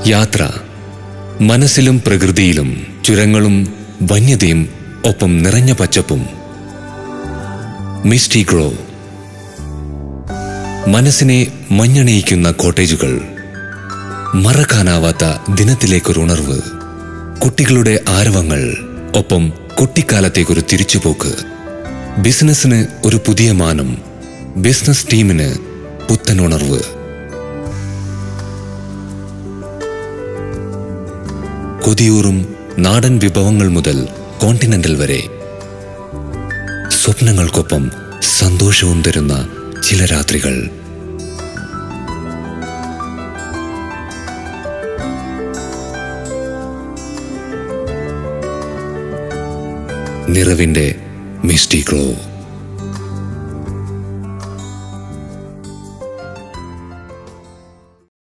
യാത്ര മനസ്സിലും പ്രകൃതിയിലും ചുരങ്ങളും വന്യതയും ഒപ്പം നിറഞ്ഞ പച്ചപ്പും മിസ്റ്റി ഗ്രോ മനസ്സിനെ മഞ്ഞണയിക്കുന്ന കോട്ടേജുകൾ മറക്കാനാവാത്ത ദിനത്തിലേക്കൊരു ഉണർവ് കുട്ടികളുടെ ആരവങ്ങൾ ഒപ്പം കുട്ടിക്കാലത്തേക്കൊരു തിരിച്ചുപോക്ക് ബിസിനസ്സിന് ഒരു പുതിയ മാനം ബിസിനസ് ടീമിന് പുത്തൻ ഉണർവ് കൊതിയൂറും നാടൻ വിഭവങ്ങൾ മുതൽ കോണ്ടിനെന്റൽ വരെ സ്വപ്നങ്ങൾക്കൊപ്പം സന്തോഷവും തരുന്ന ചില രാത്രികൾ നിറവിന്റെ മിസ്റ്റി ഗ്ലോ